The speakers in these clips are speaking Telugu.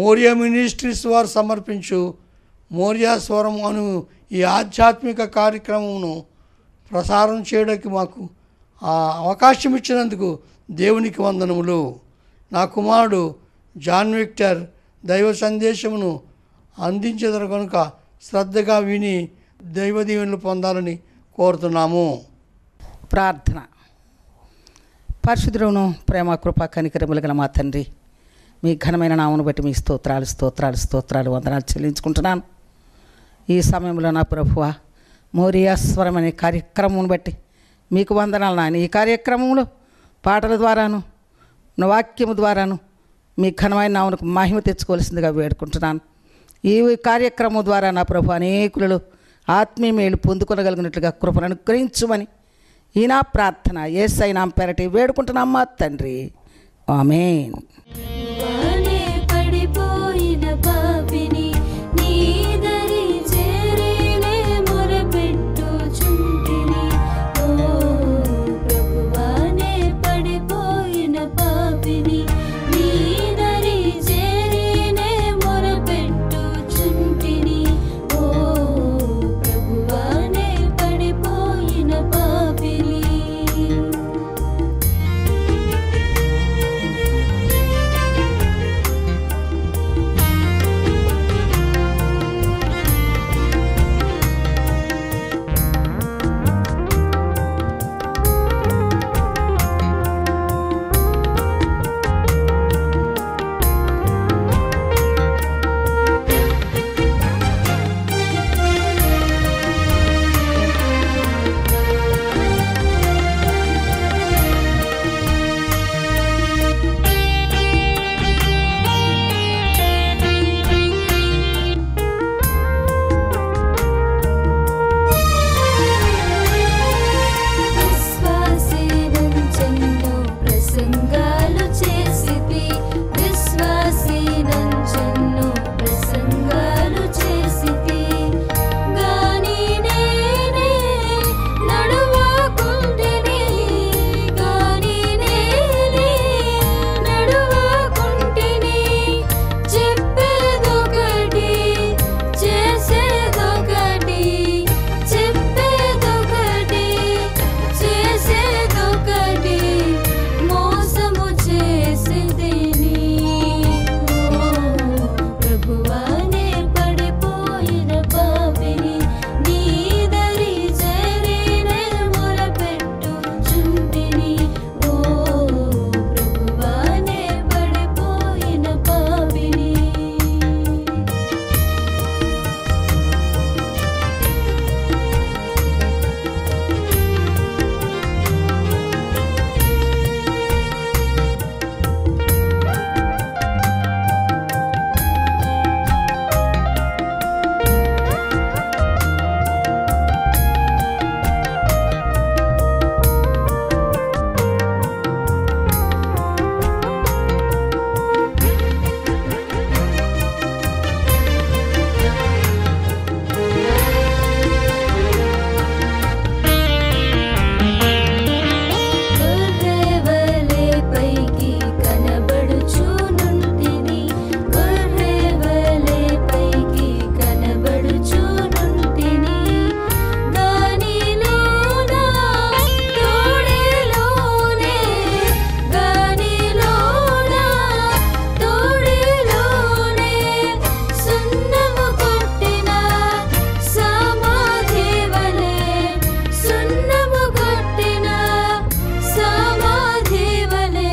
మోరియా మినిస్ట్రీస్ వారు సమర్పించు మోరియా స్వరం అను ఈ ఆధ్యాత్మిక కార్యక్రమమును ప్రసారం చేయడానికి మాకు ఆ అవకాశం ఇచ్చినందుకు దేవునికి వందనములు నా కుమారుడు జాన్ విక్టర్ దైవ సందేశమును అందించదరు కనుక శ్రద్ధగా విని దైవ దీవెనలు పొందాలని కోరుతున్నాము ప్రార్థన పరిశుద్ధులను ప్రేమ కృప కనికరములు గల మా తండ్రి మీ ఘనమైన నామను బట్టి మీ స్తోత్రాలు స్తోత్రాలు స్తోత్రాలు వందనాలు చెల్లించుకుంటున్నాను ఈ సమయంలో నా ప్రభువ మోరియాస్వరం అనే కార్యక్రమం బట్టి మీకు వందనాలు నాయన ఈ కార్యక్రమంలో పాటల ద్వారాను నా వాక్యము ద్వారాను మీ ఘనమైన నామనకు మహిమ తెచ్చుకోవాల్సిందిగా వేడుకుంటున్నాను ఈ కార్యక్రమం ద్వారా నా ప్రభు అనేకులలో ఆత్మీయ మేలు పొందుకొనగలిగినట్లుగా కృపను అనుగ్రహించుమని ఈ నా ప్రార్థన ఏసై నా పెరటి వేడుకుంటున్నాం మా తండ్రి ఆమెన్ వానే పడిపోయిన పాపిని నీదరి చేరేనే మొరపెట్టుచుంటిని ఓ ప్రభువానే పడిపోయిన పాపిని నీదరి చేరేనే మొరపెట్టుచుంటిని ఓ ప్రభువానే పడిపోయిన పాపిని విశ్వాసేనంచెన్నో ప్రసంగాలు చేసితి విశ్వాసేనంచెన్నో ప్రసంగాలు చేసితి గాని నేనే నడువకుంటిని గాని నేనే నడువకుంటిని చెప్పేదొకటి చేసేదొకటి చెప్పేదొకటి చేసేదొకటి మోసము చేసేదేని ఓ ప్రభువానే పడిపోయిన పాపిని నీదరి చేరినే మొరపెట్టుచుంటిని ఓ ప్రభువానే పడిపోయిన పాపిని గొర్రెవలే పైకి కనబడుచునుంటిని గొర్రెవలే పైకి కనబడుచునుంటిని గానిలోన తోడేలోనే గానిలోన తోడేలోనే సున్నము కొట్టిన సమాధివలే సున్నము కొట్టిన సమాధివలే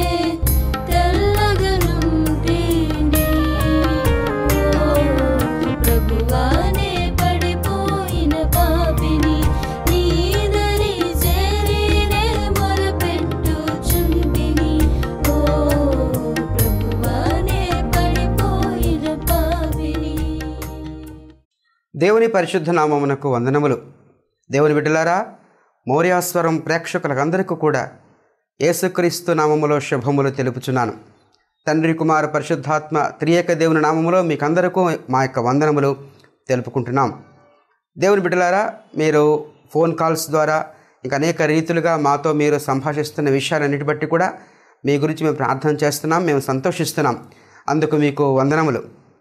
తెల్లగనుంటిని ఓ ప్రభువానే పడిపోయిన పాపిని నీదరి చేరినే మొరపెట్టుచుంటిని ఓ ప్రభువానే పడిపోయిన పాపిని దేవుని పరిశుద్ధ నామమునకు వందనములు దేవుని బిడ్డలారా మౌర్యాస్వరం ప్రేక్షకులకందరికీ కూడా యేసుక్రీస్తు నామములో శుభములు తెలుపుచున్నాను తండ్రి కుమార పరిశుద్ధాత్మ త్రియేక దేవుని నామములో మీకందరికీ మా యొక్క వందనములు తెలుపుకుంటున్నాం దేవుని బిడ్డలారా మీరు ఫోన్ కాల్స్ ద్వారా ఇంకా అనేక రీతులుగా మాతో మీరు సంభాషిస్తున్న విషయాలన్నిటి బట్టి కూడా మీ గురించి మేము ప్రార్థన చేస్తున్నాం మేము సంతోషిస్తున్నాం అందుకు మీకు వందనములు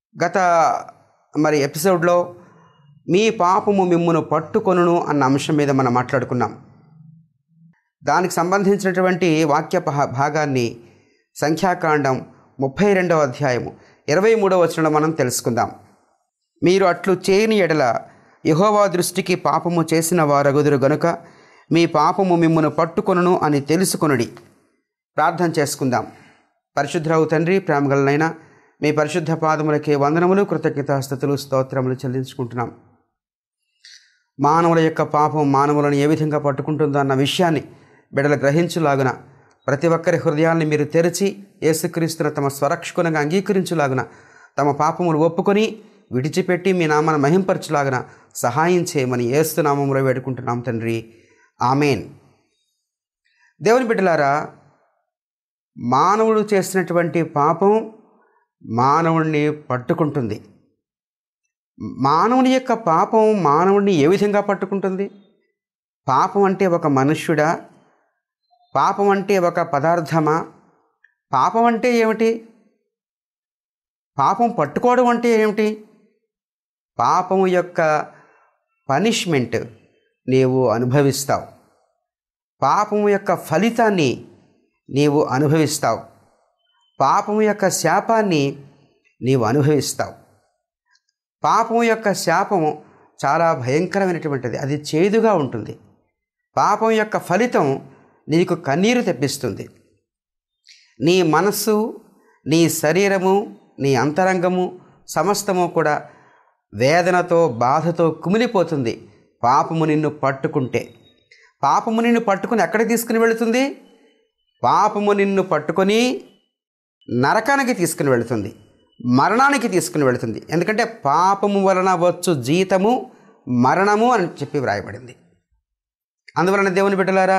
గత మరి ఎపిసోడ్లో మీ పాపము మిమ్మును పట్టుకొనును అన్న అంశం మీద మనం మాట్లాడుకున్నాం దానికి సంబంధించినటువంటి వాక్య పహ- భాగాన్ని సంఖ్యాకాండం ముప్పై రెండవ అధ్యాయము ఇరవై మూడవ వచనంలో మనం తెలుసుకుందాం మీరు అట్లు చేయని ఎడల యహోవా దృష్టికి పాపము చేసిన వారగుదురు గనుక మీ పాపము మిమ్మును పట్టుకొనును అని తెలుసుకొనుడి ప్రార్థన చేసుకుందాం పరిశుద్ధరావు తండ్రి ప్రేమగలనైనా మీ పరిశుద్ధ పాదములకే వందనములు కృతజ్ఞతాస్థుతులు స్తోత్రములు చెల్లించుకుంటున్నాం మానవుల యొక్క పాపం మానవులను ఏ విధంగా పట్టుకుంటుందో అన్న విషయాన్ని బిడలు గ్రహించులాగున ప్రతి ఒక్కరి హృదయాల్ని మీరు తెరిచి యేసుక్రీస్తును తమ స్వరక్షకునిగా అంగీకరించులాగున తమ పాపములు ఒప్పుకొని విడిచిపెట్టి మీ నామాన్ని మహింపరచులాగున సహాయం చేయమని ఏస్తు నామములో వేడుకుంటున్నాం తండ్రి ఆమెన్ దేవుని బిడ్డలారా మానవుడు చేసినటువంటి పాపం మానవుడిని పట్టుకుంటుంది మానవుని యొక్క పాపం మానవుడిని ఏ విధంగా పట్టుకుంటుంది పాపం అంటే ఒక మనుష్యుడా పాపం అంటే ఒక పదార్థమా పాపం అంటే ఏమిటి పాపం పట్టుకోవడం అంటే ఏమిటి పాపము యొక్క పనిష్మెంట్ నీవు అనుభవిస్తావు పాపము యొక్క ఫలితాన్ని నీవు అనుభవిస్తావు పాపము యొక్క శాపాన్ని నీవు అనుభవిస్తావు పాపము యొక్క శాపము చాలా భయంకరమైనటువంటిది అది చేదుగా ఉంటుంది పాపం యొక్క ఫలితం నీకు కన్నీరు తెప్పిస్తుంది నీ మనస్సు నీ శరీరము నీ అంతరంగము సమస్తము కూడా వేదనతో బాధతో కుమిలిపోతుంది పాపము నిన్ను పట్టుకుంటే పాపము నిన్ను పట్టుకుని ఎక్కడికి తీసుకుని వెళుతుంది పాపము నిన్ను పట్టుకొని నరకానికి తీసుకుని వెళుతుంది మరణానికి తీసుకుని వెళుతుంది ఎందుకంటే పాపము వలన వచ్చు జీతము మరణము అని చెప్పి వ్రాయబడింది అందువలన దేవుని బిడ్డలారా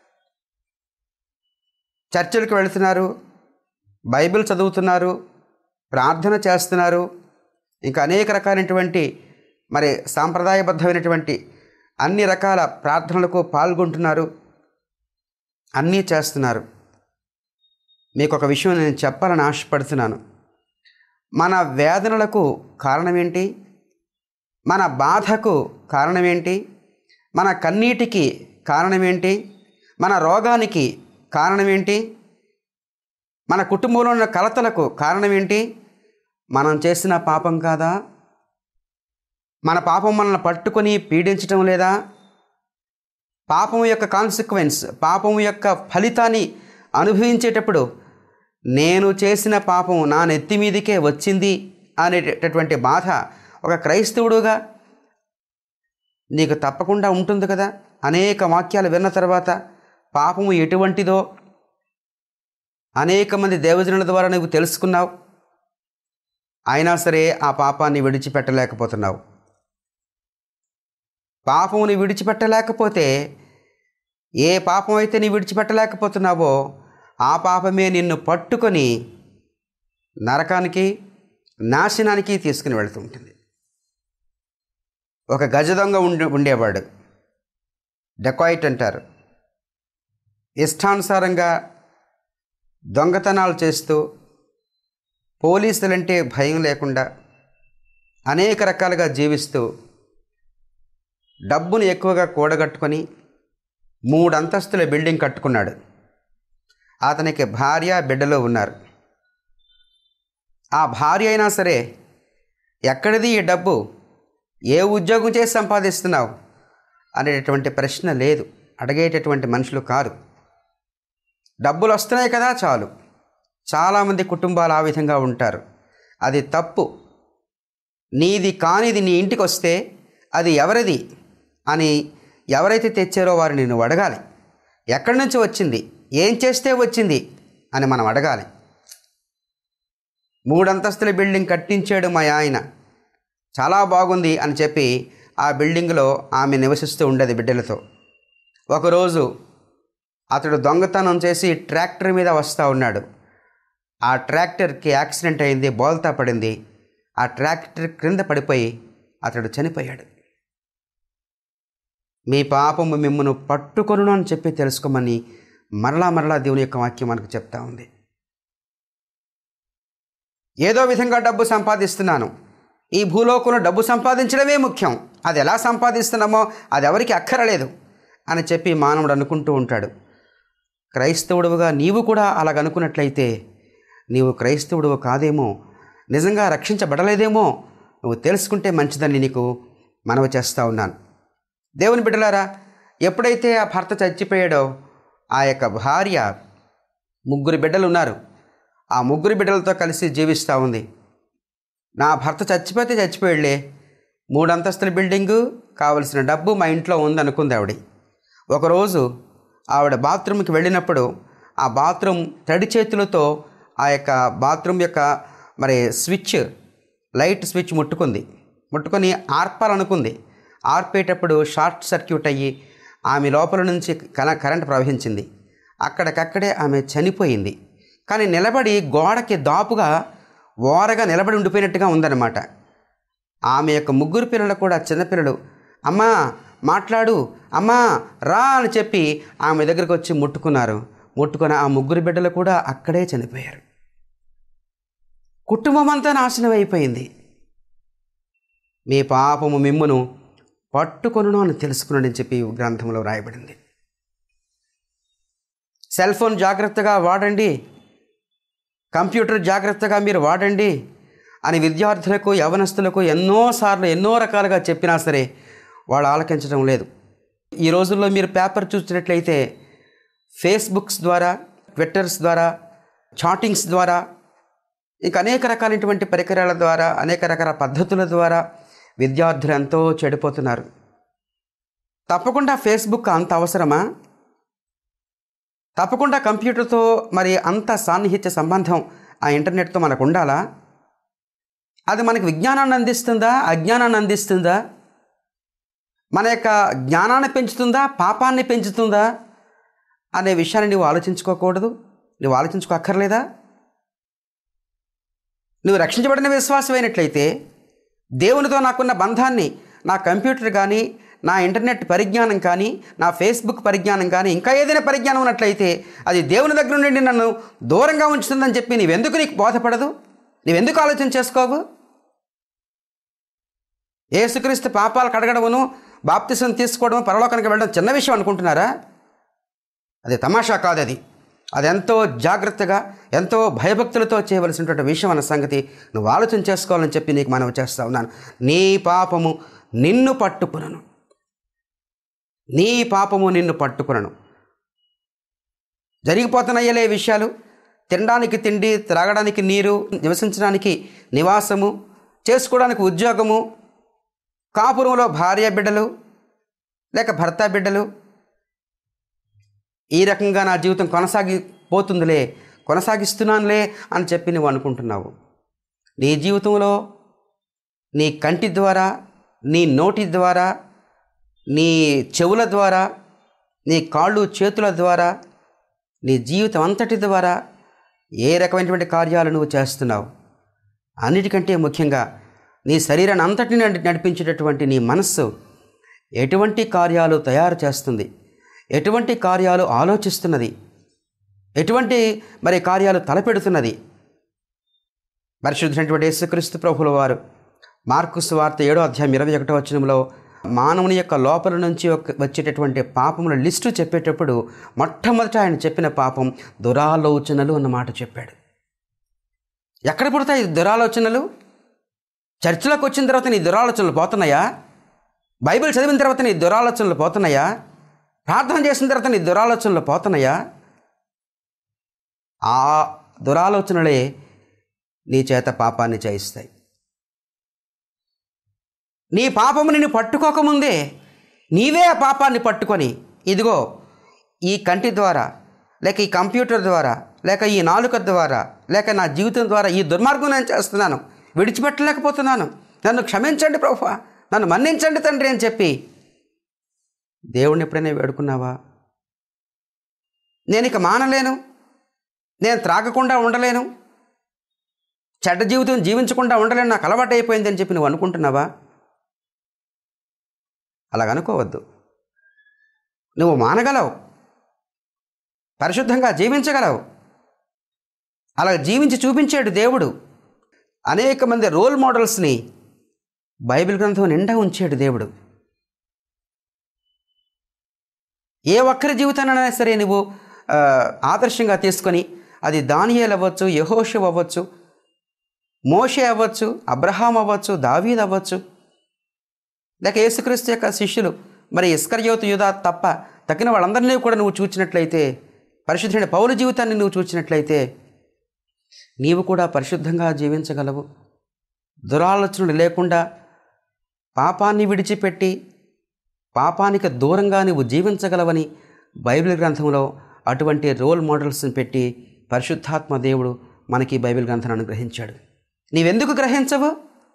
చర్చిలకు వెళుతున్నారు బైబిల్ చదువుతున్నారు ప్రార్థన చేస్తున్నారు ఇంకా అనేక రకాలైనటువంటి మరి సాంప్రదాయబద్ధమైనటువంటి అన్ని రకాల ప్రార్థనలకు పాల్గొంటున్నారు అన్నీ చేస్తున్నారు మీకు ఒక విషయం నేను చెప్పాలని ఆశపడుతున్నాను మన వేదనలకు కారణం ఏంటి మన బాధకు కారణం ఏంటి మన కన్నీటికి కారణం ఏంటి మన రోగానికి కారణం ఏంటి మన కుటుంబంలో ఉన్న కలతలకు కారణం ఏంటి మనం చేసిన పాపం కాదా మన పాపం మనల్ని పట్టుకొని పీడించటం లేదా పాపం యొక్క కాన్సిక్వెన్స్ పాపం యొక్క ఫలితాన్ని అనుభవించేటప్పుడు నేను చేసిన పాపం నా నెత్తి మీదికే వచ్చింది అనేటటువంటి బాధ ఒక క్రైస్తవుడుగా నీకు తప్పకుండా ఉంటుంది కదా అనేక వాక్యాలు విన్న తర్వాత పాపము ఎటువంటిదో అనేక మంది దేవజనుల ద్వారా నువ్వు తెలుసుకున్నావు అయినా సరే ఆ పాపాన్ని విడిచిపెట్టలేకపోతున్నావు పాపముని విడిచిపెట్టలేకపోతే ఏ పాపం అయితే నీ విడిచిపెట్టలేకపోతున్నావో ఆ పాపమే నిన్ను పట్టుకొని నరకానికి నాశనానికి తీసుకుని వెళుతూ ఉంటుంది ఒక గజ దొంగ ఉండే ఉండేవాడు డెకాయిట్ అంటారు ఇష్టానుసారంగా దొంగతనాలు చేస్తూ పోలీసులంటే భయం లేకుండా అనేక రకాలుగా జీవిస్తూ డబ్బును ఎక్కువగా కూడగట్టుకొని మూడు అంతస్తుల బిల్డింగ్ కట్టుకున్నాడు అతనికి భార్య బిడ్డలు ఉన్నారు ఆ భార్య అయినా సరే ఎక్కడిది ఈ డబ్బు ఏ ఉద్యోగం చేసి సంపాదిస్తున్నావు అనేటటువంటి ప్రశ్న లేదు అడిగేటటువంటి మనుషులు కారు డబ్బులు వస్తున్నాయి కదా చాలు చాలామంది కుటుంబాలు ఆ విధంగా ఉంటారు అది తప్పు నీది కానిది నీ ఇంటికి వస్తే అది ఎవరిది అని ఎవరైతే తెచ్చారో వారు నిన్ను అడగాలి ఎక్కడి నుంచి వచ్చింది ఏం చేస్తే వచ్చింది అని మనం అడగాలి మూడంతస్తుల బిల్డింగ్ కట్టించాడు మా ఆయన చాలా బాగుంది అని చెప్పి ఆ బిల్డింగ్లో ఆమె నివసిస్తూ ఉండేది బిడ్డలతో ఒకరోజు అతడు దొంగతనం చేసి ట్రాక్టర్ మీద వస్తూ ఉన్నాడు ఆ ట్రాక్టర్కి యాక్సిడెంట్ అయింది బోల్తా పడింది ఆ ట్రాక్టర్ క్రింద పడిపోయి అతడు చనిపోయాడు మీ పాపము మిమ్మను పట్టుకొను అని చెప్పి తెలుసుకోమని మరలా మరలా దేవుని యొక్క వాక్యం మనకు చెప్తా ఉంది ఏదో విధంగా డబ్బు సంపాదిస్తున్నాను ఈ భూలోకంలో డబ్బు సంపాదించడమే ముఖ్యం అది ఎలా సంపాదిస్తున్నామో అది ఎవరికి అక్కరలేదు అని చెప్పి మానవుడు అనుకుంటూ ఉంటాడు క్రైస్తవుడుగా నీవు కూడా అలాగనుకున్నట్లయితే నీవు క్రైస్తవుడు కాదేమో నిజంగా రక్షించబడలేదేమో నువ్వు తెలుసుకుంటే మంచిదని నీకు మనవి చేస్తూ ఉన్నాను దేవుని బిడ్డలారా ఎప్పుడైతే ఆ భర్త చచ్చిపోయాడో ఆ యొక్క భార్య ముగ్గురు బిడ్డలు ఉన్నారు ఆ ముగ్గురు బిడ్డలతో కలిసి జీవిస్తూ ఉంది నా భర్త చచ్చిపోతే చచ్చిపోయాడులే మూడు అంతస్తుల బిల్డింగు కావలసిన డబ్బు మా ఇంట్లో ఉందనుకుంది ఆవిడ ఒకరోజు ఆవిడ బాత్రూమ్కి వెళ్ళినప్పుడు ఆ బాత్రూమ్ తడి చేతులతో ఆ యొక్క బాత్రూమ్ యొక్క మరి స్విచ్ లైట్ స్విచ్ ముట్టుకుంది ముట్టుకొని ఆర్పాలనుకుంది ఆర్పేటప్పుడు షార్ట్ సర్క్యూట్ అయ్యి ఆమె లోపల నుంచి కన కరెంట్ ప్రవహించింది అక్కడికక్కడే ఆమె చనిపోయింది కానీ నిలబడి గోడకి దాపుగా ఓరగా నిలబడి ఉండిపోయినట్టుగా ఉందన్నమాట ఆమె యొక్క ముగ్గురు పిల్లలు కూడా చిన్నపిల్లలు అమ్మా మాట్లాడు అమ్మా రా అని చెప్పి ఆమె దగ్గరికి వచ్చి ముట్టుకున్నారు ముట్టుకున్న ఆ ముగ్గురు బిడ్డలు కూడా అక్కడే చనిపోయారు కుటుంబం అంతా నాశనం అయిపోయింది మీ పాపము మిమ్మును పట్టుకొనును అని తెలుసుకున్నాడని చెప్పి ఈ గ్రంథంలో రాయబడింది సెల్ ఫోన్ జాగ్రత్తగా వాడండి కంప్యూటర్ జాగ్రత్తగా మీరు వాడండి అని విద్యార్థులకు యవనస్తులకు ఎన్నోసార్లు ఎన్నో రకాలుగా చెప్పినా సరే వాళ్ళు ఆలకించడం లేదు ఈ రోజుల్లో మీరు పేపర్ చూసినట్లయితే ఫేస్బుక్స్ ద్వారా ట్విట్టర్స్ ద్వారా చాటింగ్స్ ద్వారా ఇంకా అనేక రకాలైనటువంటి పరికరాల ద్వారా అనేక రకాల పద్ధతుల ద్వారా విద్యార్థులు ఎంతో చెడిపోతున్నారు తప్పకుండా ఫేస్బుక్ అంత అవసరమా తప్పకుండా కంప్యూటర్తో మరి అంత సాన్నిహిత్య సంబంధం ఆ ఇంటర్నెట్తో మనకు ఉండాలా అది మనకు విజ్ఞానాన్ని అందిస్తుందా అజ్ఞానాన్ని అందిస్తుందా మన యొక్క జ్ఞానాన్ని పెంచుతుందా పాపాన్ని పెంచుతుందా అనే విషయాన్ని నువ్వు ఆలోచించుకోకూడదు నువ్వు ఆలోచించుకోక్కర్లేదా నువ్వు రక్షించబడిన విశ్వాసమైనట్లయితే దేవునితో నాకున్న బంధాన్ని నా కంప్యూటర్ కానీ నా ఇంటర్నెట్ పరిజ్ఞానం కానీ నా ఫేస్బుక్ పరిజ్ఞానం కానీ ఇంకా ఏదైనా పరిజ్ఞానం ఉన్నట్లయితే అది దేవుని దగ్గర నుండి నన్ను దూరంగా ఉంచుతుందని చెప్పి నీవెందుకు నీకు బోధపడదు నీవెందుకు ఆలోచన చేసుకోవు ఏసుక్రీస్తు పాపాలు కడగడమును బాప్తిసం తీసుకోవడం పరలోకానికి వెళ్ళడం చిన్న విషయం అనుకుంటున్నారా అది తమాషా కాదు అది అది ఎంతో జాగ్రత్తగా ఎంతో భయభక్తులతో చేయవలసినటువంటి విషయం అన్న సంగతి నువ్వు ఆలోచన చేసుకోవాలని చెప్పి నీకు మనవి చేస్తా ఉన్నాను నీ పాపము నిన్ను పట్టుకునను నీ పాపము నిన్ను పట్టుకునను జరిగిపోతున్నాయలే విషయాలు తినడానికి తిండి త్రాగడానికి నీరు నివసించడానికి నివాసము చేసుకోవడానికి ఉద్యోగము కాపురంలో భార్య బిడ్డలు లేక భర్త బిడ్డలు ఈ రకంగా నా జీవితం కొనసాగిపోతుందిలే కొనసాగిస్తున్నానులే అని చెప్పి నువ్వు అనుకుంటున్నావు నీ జీవితంలో నీ కంటి ద్వారా నీ నోటి ద్వారా నీ చెవుల ద్వారా నీ కాళ్ళు చేతుల ద్వారా నీ జీవితం అంతటి ద్వారా ఏ రకమైనటువంటి కార్యాలు నువ్వు చేస్తున్నావు అన్నిటికంటే ముఖ్యంగా నీ శరీరాన్ని అంతటిని నడి- నడిపించేటటువంటి నీ మనస్సు ఎటువంటి కార్యాలు తయారు చేస్తుంది ఎటువంటి కార్యాలు ఆలోచిస్తున్నది ఎటువంటి మరి కార్యాలు తలపెడుతున్నది పరిశుద్ధమైనటువంటి యేసుక్రీస్తు ప్రభుల వారు మార్కు సువార్త ఏడో అధ్యాయం ఇరవై ఒకటో వచనంలో మానవుని యొక్క లోపల నుంచి ఒక- వచ్చేటటువంటి పాపముల లిస్టు చెప్పేటప్పుడు మొట్టమొదట ఆయన చెప్పిన పాపం దురాలోచనలు అన్న మాట చెప్పాడు ఎక్కడ పుడతాయి ఈ దురాలోచనలు చర్చిలోకి వచ్చిన తర్వాత నీ దురాలోచనలు పోతున్నాయా బైబిల్ చదివిన తర్వాత నీ దురాలోచనలు పోతున్నాయా ప్రార్థన చేసిన తర్వాత నీ దురాలోచనలు పోతున్నాయా ఆ దురాలోచనలే నీ చేత పాపాన్ని చేయిస్తాయి నీ పాపము నిన్ను పట్టుకోకముందే నీవే ఆ పాపాన్ని పట్టుకొని ఇదిగో ఈ కంటి ద్వారా లేక ఈ కంప్యూటర్ ద్వారా లేక ఈ నాలుక ద్వారా లేక నా జీవితం ద్వారా ఈ దుర్మార్గం నేను చేస్తున్నాను విడిచిపెట్టలేకపోతున్నాను నన్ను క్షమించండి ప్రభు నన్ను మన్నించండి తండ్రి అని చెప్పి దేవుణ్ణి ఎప్పుడైనా వేడుకున్నావా నేను ఇక మానలేను నేను త్రాగకుండా ఉండలేను చెడ్డ జీవితం జీవించకుండా ఉండలేను నాకు అలవాటు అయిపోయింది అని చెప్పి నువ్వు అనుకుంటున్నావా అలాగ అనుకోవద్దు నువ్వు మానగలవు పరిశుద్ధంగా జీవించగలవు అలా జీవించి చూపించాడు దేవుడు అనేక మంది రోల్ మోడల్స్ని బైబిల్ గ్రంథం నిండా ఉంచాడు దేవుడు ఏ ఒక్కరి జీవితాన్నైనా సరే నువ్వు ఆ, ఆదర్శంగా తీసుకొని అది దానియేలు అవ్వచ్చు యహోషు అవ్వచ్చు మోషే అవ్వచ్చు అబ్రహాం అవ్వచ్చు దావీద్ అవ్వచ్చు లేక యేసుక్రీస్తు యొక్క శిష్యులు మరి ఇస్కర్యోతు యుధ తప్ప తగిన వాళ్ళందరినీ కూడా నువ్వు చూచినట్లయితే పరిశుద్ధుడైన పౌరు జీవితాన్ని నువ్వు చూచినట్లయితే నీవు కూడా పరిశుద్ధంగా జీవించగలవు దురాలోచనలు లేకుండా పాపాన్ని విడిచిపెట్టి పాపానికి దూరంగా నువ్వు జీవించగలవని బైబిల్ గ్రంథంలో అటువంటి రోల్ మోడల్స్ని పెట్టి పరిశుద్ధాత్మ దేవుడు మనకి బైబిల్ గ్రంథాన్ని అనుగ్రహించాడు నీవెందుకు గ్రహించవు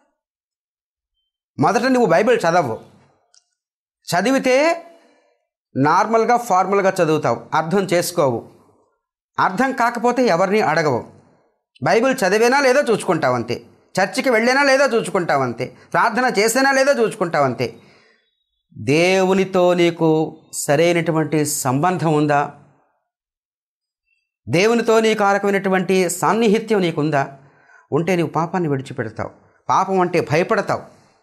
మొదట నువ్వు బైబిల్ చదవవు చదివితే నార్మల్గా ఫార్మల్గా చదువుతావు అర్థం చేసుకోవు అర్థం కాకపోతే ఎవరిని అడగవు బైబిల్ చదివేనా లేదో చూసుకుంటావు అంతే చర్చికి వెళ్ళేనా లేదో చూసుకుంటావు అంతే ప్రార్థన చేసేనా లేదో చూసుకుంటావు అంతే దేవునితో నీకు సరైనటువంటి సంబంధం ఉందా దేవునితో నీ కారకమైనటువంటి సాన్నిహిత్యం నీకుందా ఉంటే నీవు పాపాన్ని విడిచిపెడతావు పాపం అంటే భయపడతావు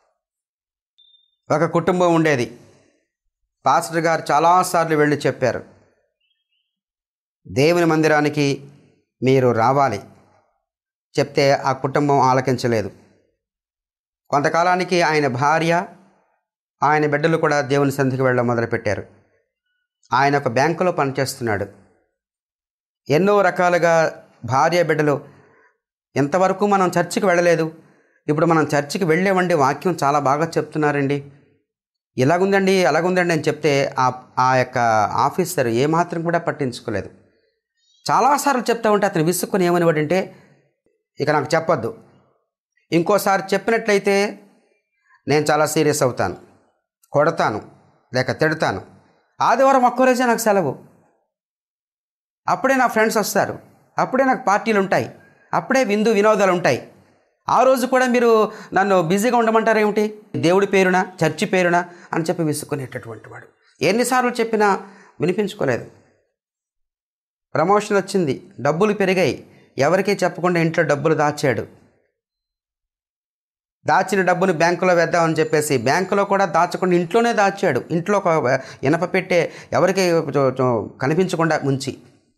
ఒక కుటుంబం ఉండేది పాస్టర్ గారు చాలాసార్లు వెళ్ళి చెప్పారు దేవుని మందిరానికి మీరు రావాలి చెప్తే ఆ కుటుంబం ఆలకించలేదు కొంతకాలానికి ఆయన భార్య ఆయన బిడ్డలు కూడా దేవుని సంధికి వెళ్ళడం మొదలుపెట్టారు ఆయన ఒక బ్యాంకులో పనిచేస్తున్నాడు ఎన్నో రకాలుగా భార్య బిడ్డలు ఎంతవరకు మనం చర్చికి వెళ్ళలేదు ఇప్పుడు మనం చర్చికి వెళ్ళేవండి వాక్యం చాలా బాగా చెప్తున్నారండి ఇలాగుందండి అలాగుందండి అని చెప్తే ఆ ఆ యొక్క ఆఫీసర్ ఏమాత్రం కూడా పట్టించుకోలేదు చాలాసార్లు చెప్తా ఉంటే అతను విసుక్కుని ఏమనివాడంటే ఇక నాకు చెప్పొద్దు ఇంకోసారి చెప్పినట్లయితే నేను చాలా సీరియస్ అవుతాను కొడతాను లేక తిడతాను ఆదివారం ఒక్కరోజే నాకు సెలవు అప్పుడే నా ఫ్రెండ్స్ వస్తారు అప్పుడే నాకు పార్టీలు ఉంటాయి అప్పుడే విందు వినోదాలు ఉంటాయి ఆ రోజు కూడా మీరు నన్ను బిజీగా ఉండమంటారు ఏమిటి దేవుడి పేరున చర్చి పేరున అని చెప్పి విసుక్కునేటటువంటి వాడు ఎన్నిసార్లు చెప్పినా వినిపించుకోలేదు ప్రమోషన్ వచ్చింది డబ్బులు పెరిగాయి ఎవరికీ చెప్పకుండా ఇంట్లో డబ్బులు దాచాడు దాచిన డబ్బుని బ్యాంకులో వేద్దామని చెప్పేసి బ్యాంకులో కూడా దాచకుండా ఇంట్లోనే దాచాడు ఇంట్లో ఒక ఇనప పెట్టే ఎవరికి చో- చో- కనిపించకుండా ముంచి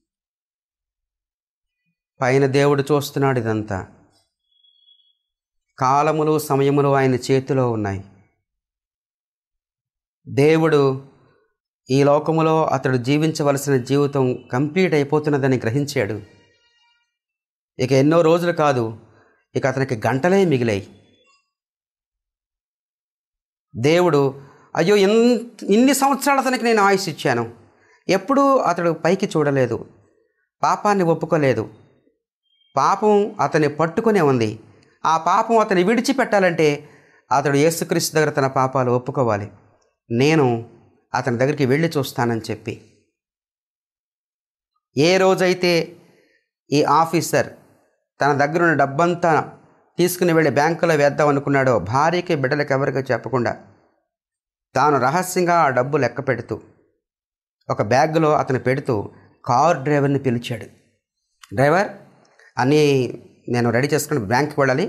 పైన దేవుడు చూస్తున్నాడు ఇదంతా కాలములు సమయములు ఆయన చేతిలో ఉన్నాయి దేవుడు ఈ లోకములో అతడు జీవించవలసిన జీవితం కంప్లీట్ అయిపోతున్నదని గ్రహించాడు ఇక ఎన్నో రోజులు కాదు ఇక అతనికి గంటలే మిగిలాయి దేవుడు అయ్యో ఇన్ ఇన్ని సంవత్సరాలు అతనికి నేను ఆయుష్ ఇచ్చాను ఎప్పుడూ అతడు పైకి చూడలేదు పాపాన్ని ఒప్పుకోలేదు పాపం అతన్ని పట్టుకునే ఉంది ఆ పాపం అతన్ని విడిచిపెట్టాలంటే అతడు యేసుక్రీస్తు దగ్గర తన పాపాలు ఒప్పుకోవాలి నేను అతని దగ్గరికి వెళ్ళి చూస్తానని చెప్పి ఏ రోజైతే ఈ ఆఫీసర్ తన దగ్గర ఉన్న డబ్బంతా తీసుకుని వెళ్ళి బ్యాంకులో వేద్దాం అనుకున్నాడో భార్యకి బిడ్డలకి ఎవరికి చెప్పకుండా తాను రహస్యంగా ఆ డబ్బు లెక్క పెడుతూ ఒక బ్యాగ్లో అతను పెడుతూ కార్ డ్రైవర్ని పిలిచాడు డ్రైవర్ అన్నీ నేను రెడీ చేసుకుని బ్యాంక్కి వెళ్ళాలి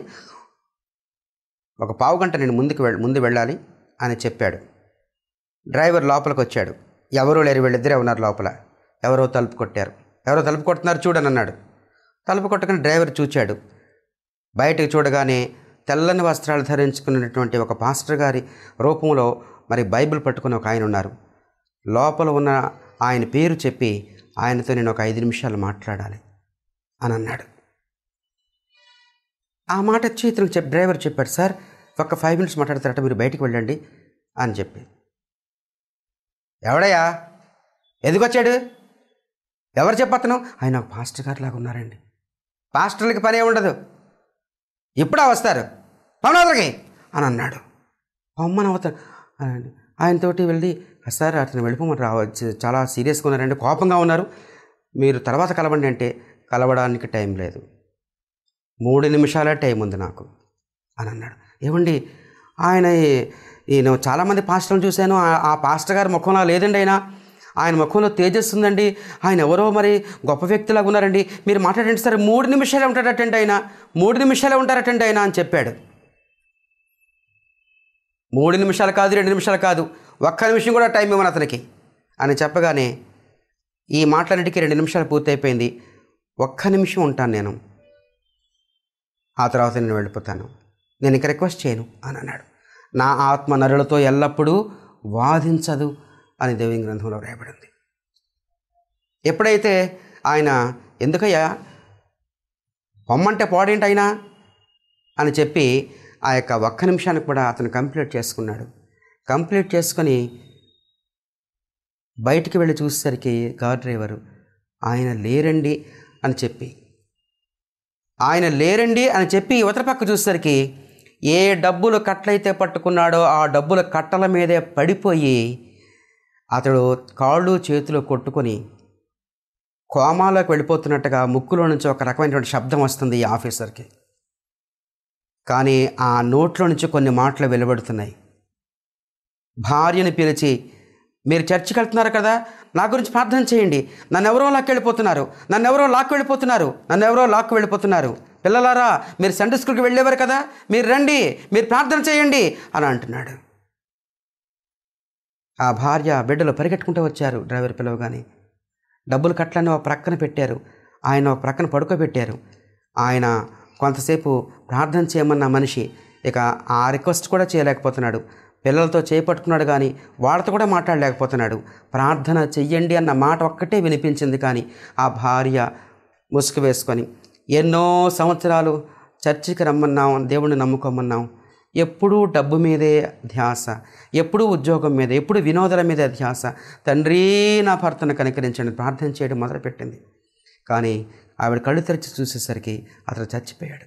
ఒక పావు గంట నేను ముందుకు వెళ్ ముందు వెళ్ళాలి అని చెప్పాడు డ్రైవర్ లోపలికి వచ్చాడు ఎవరూ లేరు వీళ్ళిద్దరే ఉన్నారు లోపల ఎవరో తలుపు కొట్టారు ఎవరో తలుపు కొడుతున్నారు చూడని అన్నాడు తలుపు కొట్టగానే డ్రైవర్ చూచాడు బయటకు చూడగానే తెల్లని వస్త్రాలు ధరించుకున్నటువంటి ఒక పాస్టర్ గారి రూపంలో మరి బైబిల్ పట్టుకుని ఒక ఆయన ఉన్నారు లోపల ఉన్న ఆయన పేరు చెప్పి ఆయనతో నేను ఒక ఐదు నిమిషాలు మాట్లాడాలి అని అన్నాడు ఆ మాట వచ్చి ఇతనికి చెప్పి డ్రైవర్ చెప్పాడు సార్ ఒక ఫైవ్ మినిట్స్ మాట్లాడతారట మీరు బయటికి వెళ్ళండి అని చెప్పి ఎవడయ్యా ఎదిగొచ్చాడు ఎవరు చెప్పతను ఆయన ఒక పాస్టర్ గారు లాగా ఉన్నారండి పాస్టర్లకి పని ఉండదు ఇప్పుడా వస్తారు పవనవతలకి అని అన్నాడు అమ్మన అవత అనండి ఆయనతోటి వెళ్ళి సార్ అతను వెళ్ళిపోమని రావచ్చు చాలా సీరియస్గా ఉన్నారండి కోపంగా ఉన్నారు మీరు తర్వాత కలవండి అంటే కలవడానికి టైం లేదు మూడు నిమిషాలే టైం ఉంది నాకు అని అన్నాడు ఏమండి ఆయన ఈ- నేను చాలామంది పాస్టర్లను చూశాను ఆ- ఆ పాస్టర్ గారి ముఖంలో లేదండి ఆయన ఆయన ముఖంలో తేజస్సు ఉందండి ఆయన ఎవరో మరి గొప్ప వ్యక్తిలాగా ఉన్నారండి మీరు మాట్లాడండి సరే మూడు నిమిషాలే ఉంటాడటండి ఆయన మూడు నిమిషాలే ఉంటారటండి ఆయన అని చెప్పాడు మూడు నిమిషాలు కాదు రెండు నిమిషాలు కాదు ఒక్క నిమిషం కూడా టైం ఇవ్వను అతనికి అని చెప్పగానే ఈ మాటలన్నిటికీ రెండు నిమిషాలు పూర్తయిపోయింది ఒక్క నిమిషం ఉంటాను నేను ఆ తర్వాత నేను వెళ్ళిపోతాను నేను ఇక రిక్వెస్ట్ చేయను అని అన్నాడు నా ఆత్మ నరులతో ఎల్లప్పుడూ వాదించదు అని దేవి గ్రంథంలో వ్రాయబడింది ఎప్పుడైతే ఆయన ఎందుకయ్యా పొమ్మంటే పోడేంటి అయినా అని చెప్పి ఆ యొక్క ఒక్క నిమిషానికి కూడా అతను కంప్లీట్ చేసుకున్నాడు కంప్లీట్ చేసుకొని బయటికి వెళ్ళి చూసేసరికి కార్ డ్రైవరు ఆయన లేరండి అని చెప్పి ఆయన లేరండి అని చెప్పి యువతల పక్క చూసేసరికి ఏ డబ్బులు కట్లయితే పట్టుకున్నాడో ఆ డబ్బుల కట్టల మీదే పడిపోయి అతడు కాళ్ళు చేతులు కొట్టుకొని కోమాలోకి వెళ్ళిపోతున్నట్టుగా ముక్కులో నుంచి ఒక రకమైనటువంటి శబ్దం వస్తుంది ఈ ఆఫీసర్కి కానీ ఆ నోట్లో నుంచి కొన్ని మాటలు వెలువడుతున్నాయి భార్యని పిలిచి మీరు చర్చికి వెళ్తున్నారు కదా నా గురించి ప్రార్థన చేయండి నన్ను ఎవరో లాక్కి వెళ్ళిపోతున్నారు నన్ను ఎవరో లాక్కు వెళ్ళిపోతున్నారు నన్ను ఎవరో లాక్కు వెళ్ళిపోతున్నారు పిల్లలారా మీరు సండే స్కూల్కి వెళ్ళేవారు కదా మీరు రండి మీరు ప్రార్థన చేయండి అని అంటున్నాడు ఆ భార్య బిడ్డలు పరిగెట్టుకుంటూ వచ్చారు డ్రైవర్ పిలవగానే డబ్బులు కట్లని ఒక ప్రక్కన పెట్టారు ఆయన ఒక ప్రక్కన పడుకోబెట్టారు ఆయన కొంతసేపు ప్రార్థన చేయమన్న మనిషి ఇక ఆ రిక్వెస్ట్ కూడా చేయలేకపోతున్నాడు పిల్లలతో చేపట్టుకున్నాడు కానీ వాళ్ళతో కూడా మాట్లాడలేకపోతున్నాడు ప్రార్థన చెయ్యండి అన్న మాట ఒక్కటే వినిపించింది కానీ ఆ భార్య ముసుగు వేసుకొని ఎన్నో సంవత్సరాలు చర్చికి రమ్మన్నాం దేవుణ్ణి నమ్ముకోమన్నాం ఎప్పుడూ డబ్బు మీదే ధ్యాస ఎప్పుడూ ఉద్యోగం మీద ఎప్పుడు వినోదాల మీదే ధ్యాస తండ్రి నా భర్తను కనికరించండి ప్రార్థన చేయడం మొదలుపెట్టింది కానీ ఆవిడ కళ్ళు తెరిచి చూసేసరికి అతను చచ్చిపోయాడు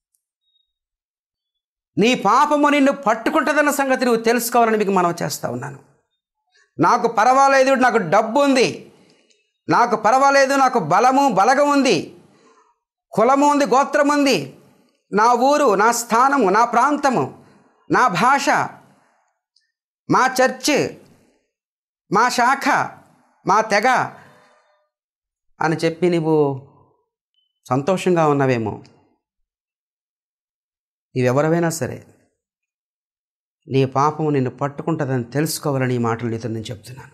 నీ పాపము నిన్ను పట్టుకుంటుందన్న సంగతి నువ్వు తెలుసుకోవాలని మీకు మనం చేస్తా ఉన్నాను నాకు పర్వాలేదు నాకు డబ్బు ఉంది నాకు పర్వాలేదు నాకు బలము బలగం ఉంది కులము ఉంది గోత్రం ఉంది నా ఊరు నా స్థానము నా ప్రాంతము నా భాష మా చర్చ్ మా శాఖ మా తెగ అని చెప్పి నువ్వు సంతోషంగా ఉన్నావేమో నీవెవరవైనా సరే నీ పాపము నిన్ను పట్టుకుంటుందని తెలుసుకోవాలని ఈ మాటలు నీతో నేను చెప్తున్నాను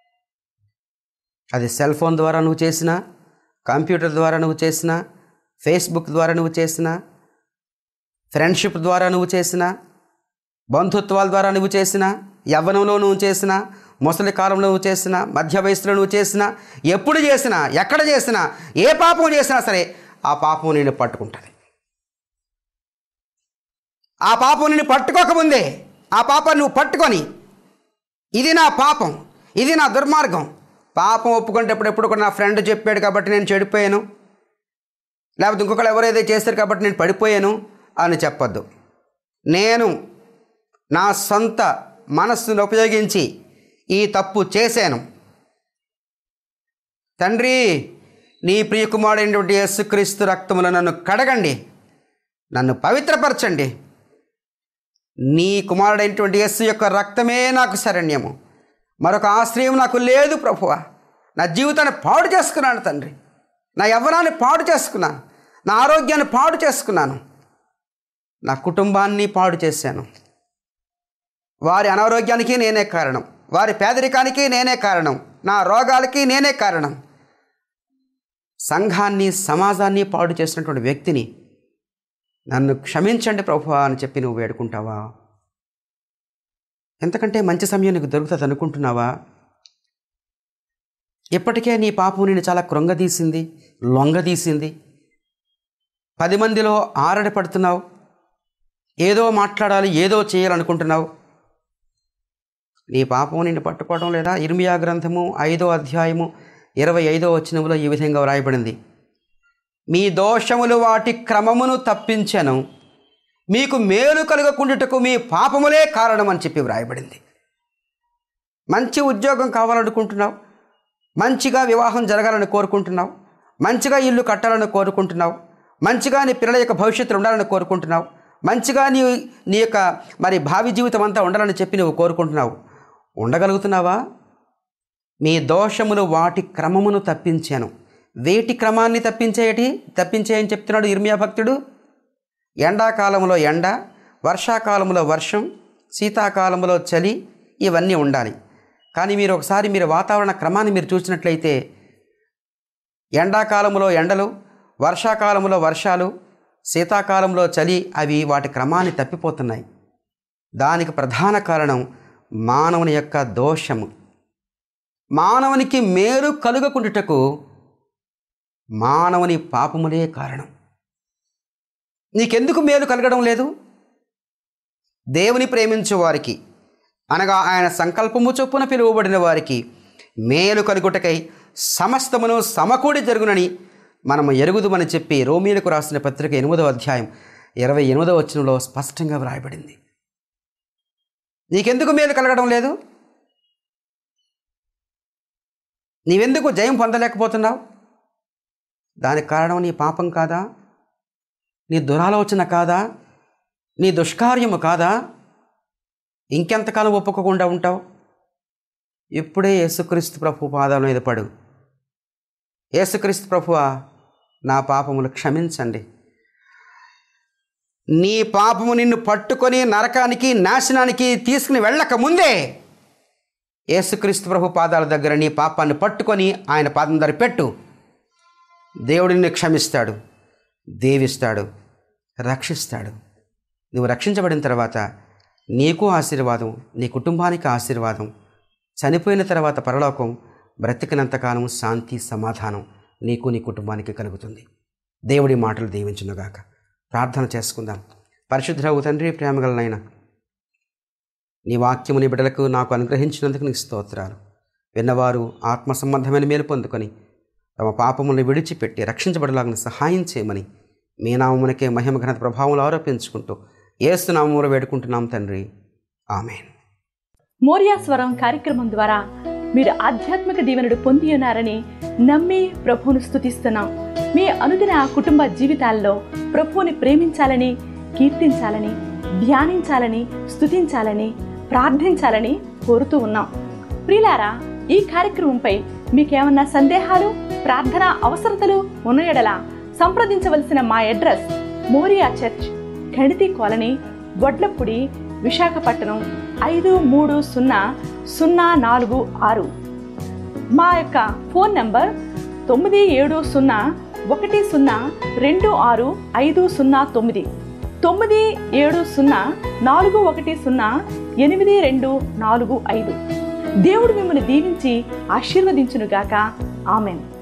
అది సెల్ ఫోన్ ద్వారా నువ్వు చేసినా కంప్యూటర్ ద్వారా నువ్వు చేసినా ఫేస్బుక్ ద్వారా నువ్వు చేసినా ఫ్రెండ్షిప్ ద్వారా నువ్వు చేసినా బంధుత్వాల ద్వారా నువ్వు చేసినా యవ్వనంలో నువ్వు చేసినా ముసలి కాలంలో నువ్వు చేసినా మధ్య వయసులో నువ్వు చేసినా ఎప్పుడు చేసినా ఎక్కడ చేసినా ఏ పాపం చేసినా సరే ఆ పాపం నేను పట్టుకుంటుంది ఆ పాపం నిన్ను పట్టుకోకముందే ఆ పాపాన్ని నువ్వు పట్టుకొని ఇది నా పాపం ఇది నా దుర్మార్గం పాపం ఒప్పుకునేటప్పుడు ఎప్పుడు కూడా నా ఫ్రెండ్ చెప్పాడు కాబట్టి నేను చెడిపోయాను లేకపోతే ఇంకొకరు ఎవరైతే చేస్తారు కాబట్టి నేను పడిపోయాను అని చెప్పొద్దు నేను నా సొంత మనస్సును ఉపయోగించి ఈ తప్పు చేశాను తండ్రి నీ ప్రియకుమారుడైనటువంటి యేసుక్రీస్తు రక్తములో నన్ను కడగండి నన్ను పవిత్రపరచండి నీ కుమారుడైనటువంటి యేసు యొక్క రక్తమే నాకు శరణ్యము మరొక ఆశ్రయం నాకు లేదు ప్రభువా నా జీవితాన్ని పాడు చేసుకున్నాను తండ్రి నా యవ్వనాన్ని పాడు చేసుకున్నాను నా ఆరోగ్యాన్ని పాడు చేసుకున్నాను నా కుటుంబాన్ని పాడు చేశాను వారి అనారోగ్యానికి నేనే కారణం వారి పేదరికానికి నేనే కారణం నా రోగాలకి నేనే కారణం సంఘాన్ని సమాజాన్ని పాడు చేసినటువంటి వ్యక్తిని నన్ను క్షమించండి ప్రభువా అని చెప్పి నువ్వు వేడుకుంటావా ఎంతకంటే మంచి సమయం నీకు దొరుకుతుంది అనుకుంటున్నావా ఇప్పటికే నీ పాపం నేను చాలా కృంగదీసింది లొంగదీసింది పది మందిలో ఆరడి పడుతున్నావు ఏదో మాట్లాడాలి ఏదో చేయాలనుకుంటున్నావు నీ పాపం నిన్ను పట్టుకోవడం లేదా ఇర్మియా గ్రంథము ఐదో అధ్యాయము ఇరవై ఐదో వచనములో ఈ విధంగా వ్రాయబడింది మీ దోషములు వాటి క్రమమును తప్పించను మీకు మేలు కలుగకుండుటకు మీ పాపములే కారణం అని చెప్పి వ్రాయబడింది మంచి ఉద్యోగం కావాలనుకుంటున్నావు మంచిగా వివాహం జరగాలని కోరుకుంటున్నావు మంచిగా ఇల్లు కట్టాలని కోరుకుంటున్నావు మంచిగా నీ పిల్లల యొక్క భవిష్యత్తు ఉండాలని కోరుకుంటున్నావు మంచిగా నీ నీ యొక్క మరి భావి జీవితం అంతా ఉండాలని చెప్పి నువ్వు కోరుకుంటున్నావు ఉండగలుగుతున్నావా మీ దోషములు వాటి క్రమమును తప్పించాను వేటి క్రమాన్ని తప్పించేయటి తప్పించేయని చెప్తున్నాడు ఇర్మియా భక్తుడు ఎండాకాలంలో ఎండ వర్షాకాలంలో వర్షం శీతాకాలంలో చలి ఇవన్నీ ఉండాలి కానీ మీరు ఒకసారి మీరు వాతావరణ క్రమాన్ని మీరు చూసినట్లయితే ఎండాకాలంలో ఎండలు వర్షాకాలంలో వర్షాలు శీతాకాలంలో చలి అవి వాటి క్రమాన్ని తప్పిపోతున్నాయి దానికి ప్రధాన కారణం మానవుని యొక్క దోషము మానవునికి మేలు కలుగకుండుటకు మానవుని పాపములే కారణం నీకెందుకు మేలు కలగడం లేదు దేవుని ప్రేమించు వారికి అనగా ఆయన సంకల్పము చొప్పున పిలువబడిన వారికి మేలు కలుగుటకై సమస్తమును సమకూడి జరుగునని మనము ఎరుగుదుమని చెప్పి రోమీలకు రాసిన పత్రిక ఎనిమిదవ అధ్యాయం ఇరవై ఎనిమిదవ వచనంలో స్పష్టంగా వ్రాయబడింది నీకెందుకు మేలు కలగడం లేదు నీవెందుకు జయం పొందలేకపోతున్నావు దానికి కారణం నీ పాపం కాదా నీ దురాలోచన కాదా నీ దుష్కార్యము కాదా ఇంకెంతకాలం ఒప్పుకోకుండా ఉంటావు ఇప్పుడే యేసుక్రీస్తు ప్రభు పాదాల మీద పడు యేసుక్రీస్తు ప్రభువా నా పాపములు క్షమించండి నీ పాపము నిన్ను పట్టుకొని నరకానికి నాశనానికి తీసుకుని వెళ్ళక ముందే యేసుక్రీస్తు ప్రభు పాదాల దగ్గర నీ పాపాన్ని పట్టుకొని ఆయన పాదం దగ్గర పెట్టు దేవుడు నిన్ను క్షమిస్తాడు దేవిస్తాడు రక్షిస్తాడు నువ్వు రక్షించబడిన తర్వాత నీకు ఆశీర్వాదం నీ కుటుంబానికి ఆశీర్వాదం చనిపోయిన తర్వాత పరలోకం బ్రతికినంతకాలం శాంతి సమాధానం నీకు నీ కుటుంబానికి కలుగుతుంది దేవుడి మాటలు దీవించునుగాక ప్రార్థన చేసుకుందాం పరిశుద్ధరావు తండ్రి ప్రేమగలనైనా నీ వాక్యము నీ బిడ్డలకు నాకు అనుగ్రహించినందుకు నీకు స్తోత్రాలు విన్నవారు ఆత్మ సంబంధమైన మేలు పొందుకొని తమ పాపములను విడిచిపెట్టి రక్షించబడలాగిన సహాయం చేయమని మీ నామమునకే మహిమ ఘనత ప్రభావం ఆరోపించుకుంటూ ఏసు నామములో వేడుకుంటున్నాం తండ్రి ఆమెన్ మోరియా స్వరం కార్యక్రమం ద్వారా మీరు ఆధ్యాత్మిక దీవెనలు పొంది ఉన్నారని నమ్మి ప్రభువును స్తుతిస్తున్నాం మీ అనుదిన కుటుంబ జీవితాల్లో ప్రభువుని ప్రేమించాలని కీర్తించాలని ధ్యానించాలని స్తుతించాలని ప్రార్థించాలని కోరుతూ ఉన్నాం ప్రిలారా ఈ కార్యక్రమంపై మీకేమన్నా సందేహాలు ప్రార్థన అవసరతలు ఉన్న ఎడల సంప్రదించవలసిన మా అడ్రస్ మోరియా చర్చ్ గణితి కాలనీ వడ్లప్పుడి విశాఖపట్నం ఐదు మూడు సున్నా సున్నా నాలుగు ఆరు మా యొక్క ఫోన్ నంబర్ తొమ్మిది ఏడు సున్నా ఒకటి సున్నా రెండు ఆరు ఐదు సున్నా తొమ్మిది తొమ్మిది ఏడు సున్నా నాలుగు ఒకటి సున్నా ఎనిమిది రెండు నాలుగు ఐదు దేవుడు మిమ్మల్ని దీవించి ఆశీర్వదించునుగాక ఆమెన్